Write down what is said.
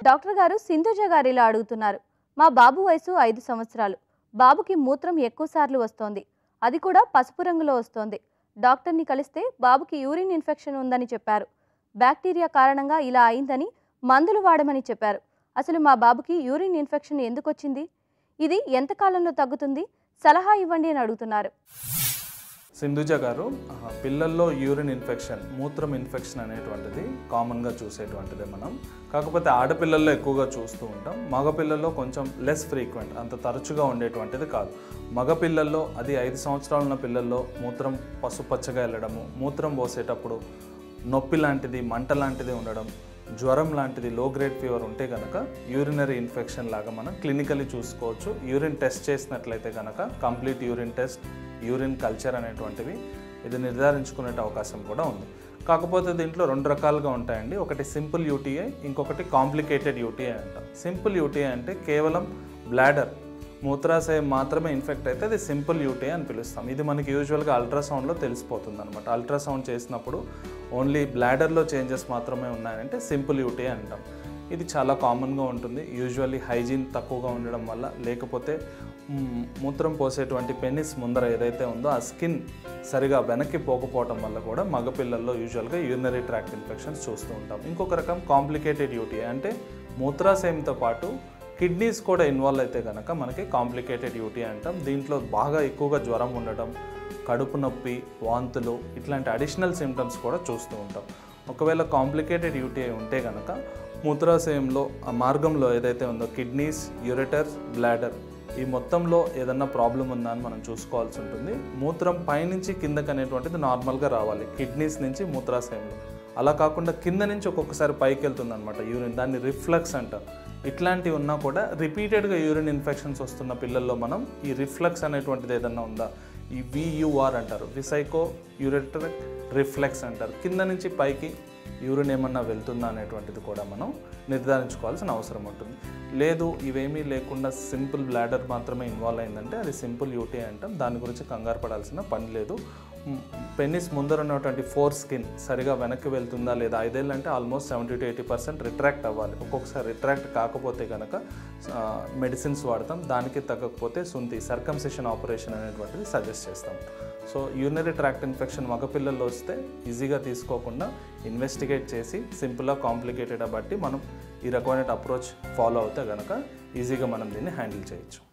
doctor గారు సింధుజ గారు ఇలా అడుగుతున్నారు మా బాబు వయసు ఐదు సంవత్సరాలు బాబుకి మూత్రం ఎక్కువ సార్లు వస్తోంది అది కూడా పసుపు రంగులో వస్తోంది డాక్టర్ని కలిస్తే బాబుకి యూరిన్ ఇన్ఫెక్షన్ ఉందని చెప్పారు బ్యాక్టీరియా కారణంగా ఇలా అయిందని మందులు వాడమని చెప్పారు అసలు మా బాబుకి యూరిన్ ఇన్ఫెక్షన్ ఎందుకు వచ్చింది ఇది ఎంత కాలంలో తగ్గుతుంది సలహా ఇవ్వండి అని అడుగుతున్నారు సింధుజ గారు ఆ, పిల్లల్లో యూరిన్ ఇన్ఫెక్షన్ మూత్రం ఇన్ఫెక్షన్ అనేటువంటిది కామన్గా చూసేటువంటిదే మనం కాకపోతే ఆడపిల్లల్లో ఎక్కువగా చూస్తూ ఉంటాం మగపిల్లల్లో కొంచెం లెస్ ఫ్రీక్వెంట్ అంత తరచుగా ఉండేటువంటిది కాదు మగపిల్లల్లో అది ఐదు సంవత్సరాలు ఉన్న పిల్లల్లో మూత్రం పసుపచ్చగా వెళ్ళడము మూత్రం పోసేటప్పుడు నొప్పి లాంటిది మంట లాంటిది ఉండడం జ్వరం లాంటిది లో గ్రేడ్ ఫీవర్ ఉంటే కనుక యూరినరీ ఇన్ఫెక్షన్ లాగా మనం క్లినికల్లీ చూసుకోవచ్చు యూరిన్ టెస్ట్ చేసినట్లయితే కనుక complete urine test urine culture అనేటువంటివి ఇది నిర్ధారించుకునే అవకాశం కూడా ఉంది కాకపోతే దీంట్లో రెండు రకాలుగా ఉంటాయండి ఒకటి సింపుల్ యూటీఐ ఇంకొకటి కాంప్లికేటెడ్ యూటీఐ అంటాం సింపుల్ యూటీఐ అంటే కేవలం బ్లాడర్ మూత్రాశయం మాత్రమే ఇన్ఫెక్ట్ అయితే అది సింపుల్ యూటీ అని పిలుస్తాం ఇది మనకి యూజువల్గా అల్ట్రాసౌండ్లో తెలిసిపోతుంది అనమాట అల్ట్రాసౌండ్ చేసినప్పుడు ఓన్లీ బ్లాడర్లో చేంజెస్ మాత్రమే ఉన్నాయంటే సింపుల్ యూటీ అంటాం ఇది చాలా కామన్గా ఉంటుంది యూజువల్లీ హైజీన్ తక్కువగా ఉండడం వల్ల లేకపోతే మ్, మూత్రం పోసేటువంటి పెన్నిస్ ముందర ఏదైతే ఉందో ఆ స్కిన్ సరిగా వెనక్కి పోకపోవడం వల్ల కూడా మగపిల్లల్లో యూజువల్గా యూరినరీ ట్రాక్ట్ ఇన్ఫెక్షన్స్ చూస్తూ ఉంటాం ఇంకొక రకం కాంప్లికేటెడ్ యూటీ అంటే మూత్రాశయంతో పాటు కిడ్నీస్ కూడా ఇన్వాల్వ్ అయితే కనుక మనకి కాంప్లికేటెడ్ యూటీ అంటాం దీంట్లో బాగా ఎక్కువగా జ్వరం ఉండడం కడుపు నొప్పి వాంతులు ఇట్లాంటి అడిషనల్ సిమ్టమ్స్ కూడా చూస్తూ ఉంటాం ఒకవేళ కాంప్లికేటెడ్ యూటీఐ ఉంటే కనుక మూత్రాశయంలో ఆ మార్గంలో ఏదైతే ఉందో కిడ్నీస్ యూరెటర్ బ్లాడర్ ఈ మొత్తంలో ఏదన్నా ప్రాబ్లం ఉందా అని మనం చూసుకోవాల్సి ఉంటుంది మూత్రం పైనుంచి కిందకి అనేటువంటిది నార్మల్గా రావాలి కిడ్నీస్ నుంచి మూత్రాశయంలో అలా కాకుండా కింద నుంచి ఒక్కొక్కసారి పైకి వెళ్తుంది అనమాట యూరిన్ దాన్ని రిఫ్లక్స్ అంటారు ఇట్లాంటివి ఉన్నా కూడా రిపీటెడ్గా యూరిన్ ఇన్ఫెక్షన్స్ వస్తున్న పిల్లల్లో మనం ఈ రిఫ్లక్స్ అనేటువంటిది ఏదన్నా ఉందా ఈ వియుఆర్ అంటారు విసైకో యూరెట్రిక్ రిఫ్లెక్స్ అంటారు కింద నుంచి పైకి యూరిన్ ఏమన్నా వెళ్తుందా అనేటువంటిది కూడా మనం నిర్ధారించుకోవాల్సిన అవసరం ఉంటుంది లేదు ఇవేమీ లేకుండా సింపుల్ బ్లాడర్ మాత్రమే ఇన్వాల్వ్ అయిందంటే అది సింపుల్ యూటీ అంటాం దాని గురించి కంగారు పడాల్సిన పని లేదు మ్, పెన్నిస్ ముందర ఉన్నటువంటి ఫోర్ స్కిన్ సరిగా వెనక్కి వెళ్తుందా లేదా ఐదేళ్ళు అంటే almost seventy to eighty percent retract అవ్వాలి ఒక్కొక్కసారి రిట్రాక్ట్ కాకపోతే కనుక మెడిసిన్స్ వాడతాం దానికి తగ్గకపోతే సుంతి సర్కంసెషన్ ఆపరేషన్ అనేటువంటిది సజెస్ట్ చేస్తాం సో యూరినరీ ట్రాక్ట్ ఇన్ఫెక్షన్ మగపిల్లల్లో వస్తే ఈజీగా తీసుకోకుండా ఇన్వెస్టిగేట్ చేసి సింపుల్గా కాంప్లికేటెడ్ బట్టి మనం ఈ రకమైన అప్రోచ్ ఫాలో అవుతే కనుక ఈజీగా మనం దీన్ని హ్యాండిల్ చేయొచ్చు